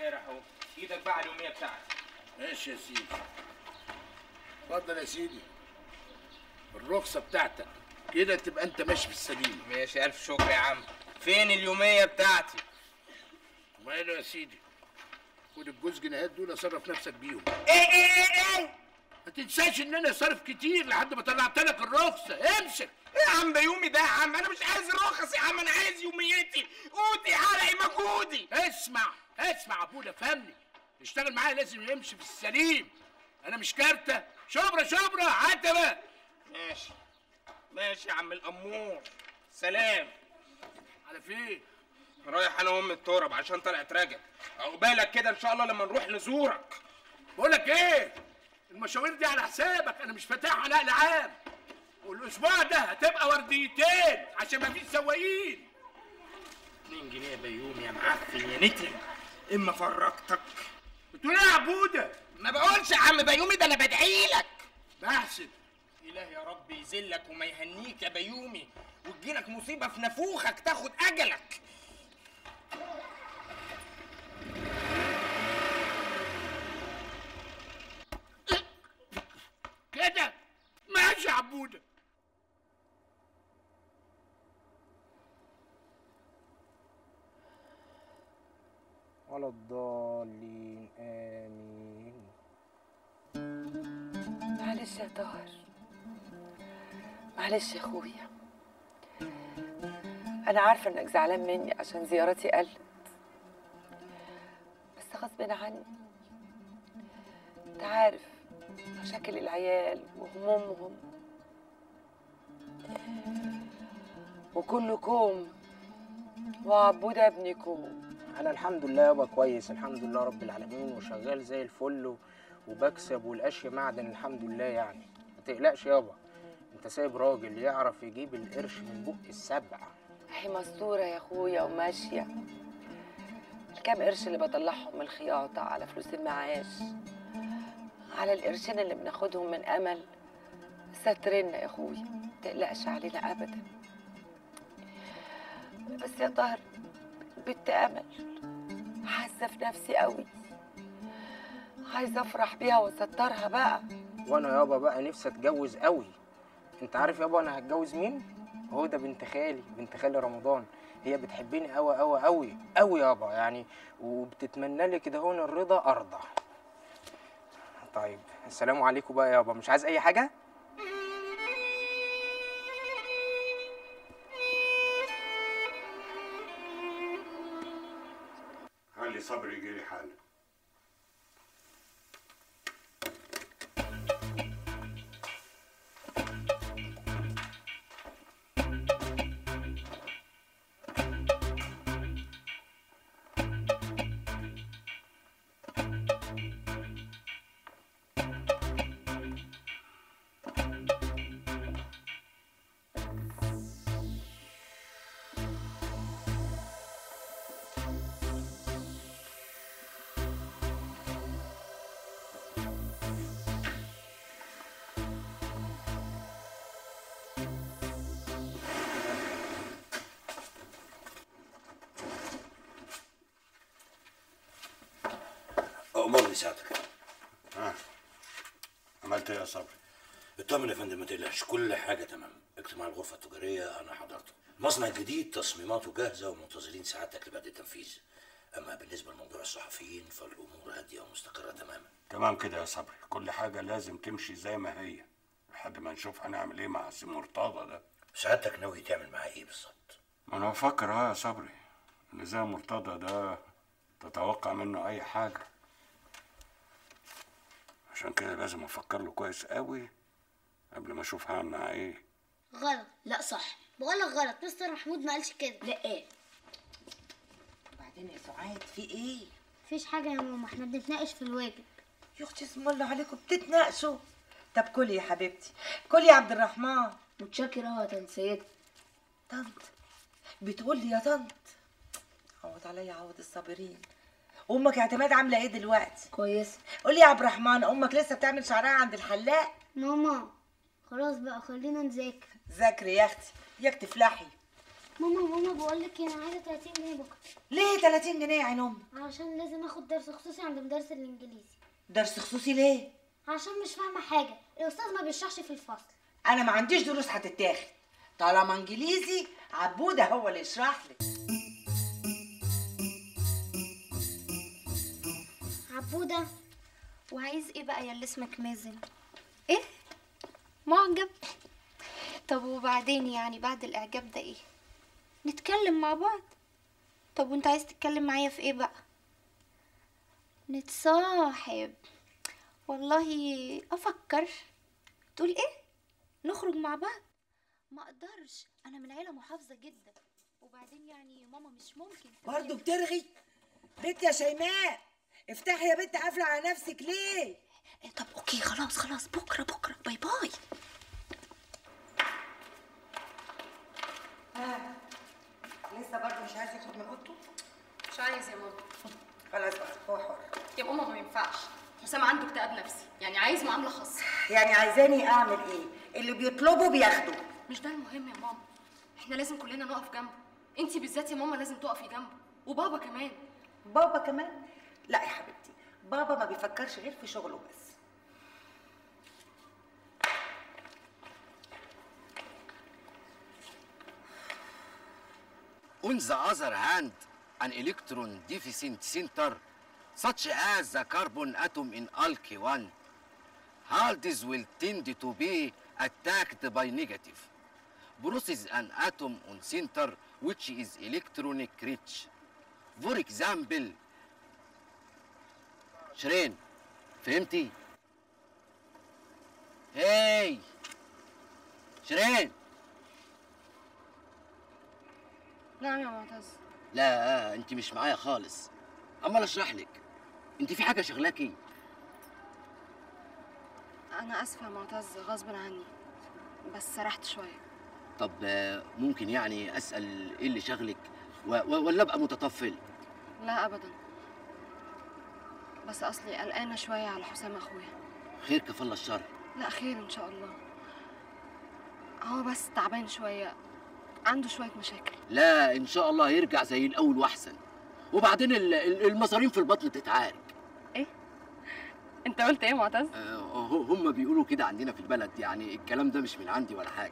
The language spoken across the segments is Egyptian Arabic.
امبارح اهو ايدك بقى على اليوميه بتاعتي ماشي يا سيدي اتفضل يا سيدي الرخصة بتاعتك كده تبقى انت ماشي في السليم ماشي الف شكر يا عم فين اليوميه بتاعتي وماله يا سيدي خد الجوز جنيهات دول صرف نفسك بيهم ايه ايه ايه ايه ما تنساش ان انا صارف كتير لحد ما طلعت لك الرخصة امسك ايه يا عم بيومي ده يا عم انا مش عايز الرخص يا عم انا عايز يوميتي قوتي عرقي مجهودي اسمع اسمع ابونا فهمني اشتغل معايا لازم يمشي في السليم انا مش كارتة شبرا شبرا عتبة ماشي ماشي يا عم الامور سلام على فين رايح انا وام التراب عشان طلعت رجب عقبالك كده ان شاء الله لما نروح نزورك بقول لك ايه المشاوير دي على حسابك انا مش فاتحها نقل عام والاسبوع ده هتبقى ورديتين عشان ما فيش سواقين 2 جنيه يا بيومي يا معفن يا نتن اما فرجتك بتقول ايه يا عبوده ما بقولش يا عم بيومي ده انا بدعي لك بحسب اله يا رب يذلك وما يهنيك يا بيومي وتجيلك مصيبه في نافوخك تاخد اجلك كده ماشي يا عبوده ولا الضالين امين معلش يا طاهر معلش يا اخويا انا عارفه انك زعلان مني عشان زيارتي قلت بس غصب عني انت عارف مشاكل العيال وهمومهم وكلكم وعبود ابنكم انا الحمد لله يابا كويس الحمد لله رب العالمين وشغال زي الفل و- وبكسب والقش معدن الحمد لله يعني ما تقلقش يابا انت سايب راجل يعرف يجيب القرش من بق السبع هي مستورة يا اخويا وماشية الكام قرش اللي بطلعهم من الخياطة على فلوس المعاش على القرشين اللي بناخدهم من أمل سترنا يا اخويا متقلقش علينا أبدا بس يا طاهر بنت أمل حاسة في نفسي قوي عايزة أفرح بيها وأسترها بقى وانا يابا بقى نفسي اتجوز قوي انت عارف يابا انا هتجوز مين هدى بنت خالي بنت خالي رمضان هي بتحبني قوي قوي قوي قوي يابا يعني وبتتمنى لي كده هون الرضا ارضى طيب السلام عليكم بقى يابا مش عايز اي حاجه خلي صبري يجري حاله أمرني ساعتك ها عملت ايه يا صبري اطمن يا فندم ما تقلقش كل حاجة تمام اجتماع الغرفة التجارية أنا حضرته المصنع الجديد تصميماته جاهزة ومنتظرين سعادتك لبدء التنفيذ أما بالنسبة لموضوع الصحفيين فالأمور هادية ومستقرة تماما تمام كده يا صبري كل حاجه لازم تمشي زي ما هي لحد ما نشوف هنعمل ايه مع سي مرتضى ده سعادتك ناوي تعمل معاه إيه بالظبط؟ ما انا بفكر اه يا صبري ان زي مرتضى ده تتوقع منه اي حاجه عشان كده لازم افكر له كويس قوي قبل ما اشوف هعمل معاه ايه غلط لا صح بقول لك غلط مستر محمود ما قالش كده لا ايه وبعدين يا سعاد في ايه مفيش حاجه يا ماما احنا بنتناقش في الواجب يا اختي اسم الله عليكم بتتناقشوا طب كلي يا حبيبتي كلي يا عبد الرحمن متشكرة يا طنط سيدة طنط بتقول لي يا طنط عوض عليا عوض الصابرين امك اعتماد عامله ايه دلوقتي كويسة قولي يا عبد الرحمن امك لسه بتعمل شعرها عند الحلاق ماما خلاص بقى خلينا نذاكر ذاكري يا اختي ياك تفلحي ماما ماما بقول لك انا عايزه 30 جنيه بكره ليه 30 جنيه يا عين امي عشان لازم اخد درس خصوصي عند مدرس الانجليزي درس خصوصي ليه عشان مش فاهمه حاجه الاستاذ ما بيشرحش في الفصل انا ما عنديش دروس هتتاخد طالما انجليزي عبوده هو اللي يشرح لك عبوده وعايز ايه بقى يا اللي اسمك مازن ايه معجب طب وبعدين يعني بعد الاعجاب ده ايه نتكلم مع بعض طب وانت عايز تتكلم معايا في ايه بقى نتصاحب والله افكر تقول ايه نخرج مع بعض ما اقدرش انا من عيله محافظه جدا وبعدين يعني ماما مش ممكن برضه بترغي بنت يا شيماء افتحي يا بنت قافله على نفسك ليه إيه طب اوكي خلاص خلاص بكره بكره باي باي لسه برضه مش عايز يخرج من اوضته مش عايز يا ماما خلاص بقى هو حر يا ماما ما ينفعش حسام عنده اكتئاب نفسي يعني عايز معامله خاصه يعني عايزاني اعمل ايه اللي بيطلبه بياخده مش ده المهم يا ماما احنا لازم كلنا نقف جنبه انتي بالذات يا ماما لازم تقفي جنبه وبابا كمان بابا كمان لا يا حبيبتي بابا ما بيفكرش غير في شغله بس On the other hand, an electron deficient center, such as the carbon atom in alky 1, haldes will tend to be attacked by negative. Process an atom on center which is electronic rich. For example, شيرين فهمتي؟ هاي شيرين نعم يا معتز لا انت مش معايا خالص عمال اشرح لك انت في حاجه شغلاكي انا اسفه يا معتز غصب عني بس سرحت شويه طب آه، ممكن يعني اسال ايه اللي شغلك و- و- ولا ابقى متطفل لا ابدا بس اصلي قلقانه شويه على حسام اخويا خير كفل الشر لا خير ان شاء الله هو بس تعبان شويه عنده شويه مشاكل لا ان شاء الله هيرجع زي الاول واحسن وبعدين ال- ال- المصارين في البطن تتعارك انت قلت ايه يا معتز آه، هو- هم بيقولوا كده عندنا في البلد يعني الكلام ده مش من عندي ولا حاجه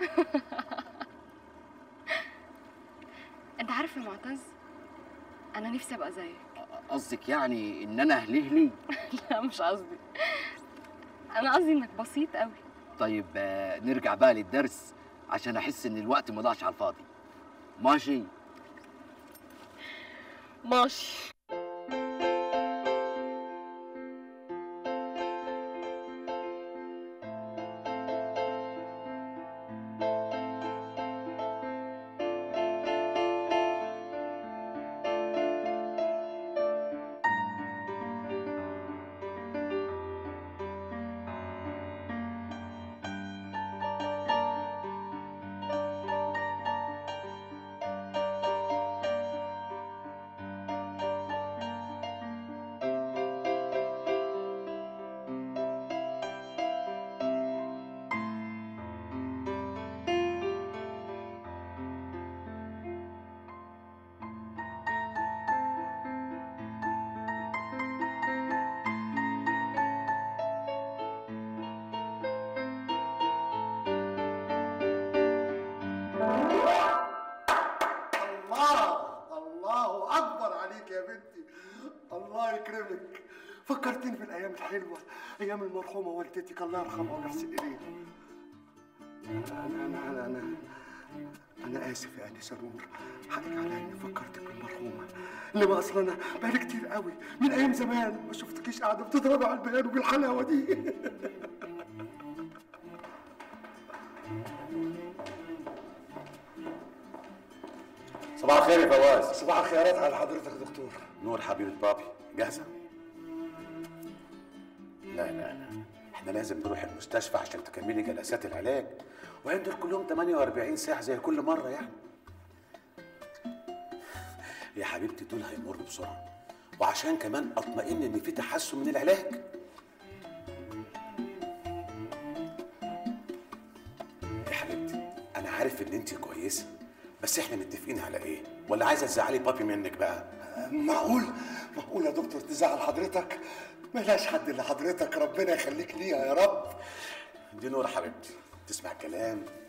انت عارف يا معتز انا نفسي ابقى زيك قصدك يعني ان انا هلهلي لا مش قصدي انا قصدي انك بسيط قوي طيب آه، نرجع بقى للدرس عشان احس ان الوقت ما ضاعش على الفاضي ماشي ماشي الله الله اكبر عليك يا بنتي الله يكرمك فكرتني بالايام الحلوه ايام المرحومه والدتك الله يرحمها ويحسن اليها انا انا انا انا انا اسف يا انسه نور حقك عليا اني فكرتك بالمرحومه انما اصلا انا بقالي كتير قوي من ايام زمان ما شفتكيش قاعده بتضربي على البيان وبالحلاوه دي صباح الخير يا فواز صباح الخيرات على حضرتك يا دكتور نور حبيبة بابي جاهزة؟ لا لا لا احنا لازم نروح المستشفى عشان تكملي جلسات العلاج وهندول كلهم 48 ساعة زي كل مرة يعني يا حبيبتي دول هيمروا بسرعة وعشان كمان اطمئن ان في تحسن من العلاج يا حبيبتي انا عارف ان انت كويسة بس احنا متفقين على ايه ولا عايزه تزعلي بابي منك بقى معقول معقول يا دكتور تزعل حضرتك ملاش حد الا حضرتك ربنا يخليك ليها يا رب دي نور حبيبتي تسمع الكلام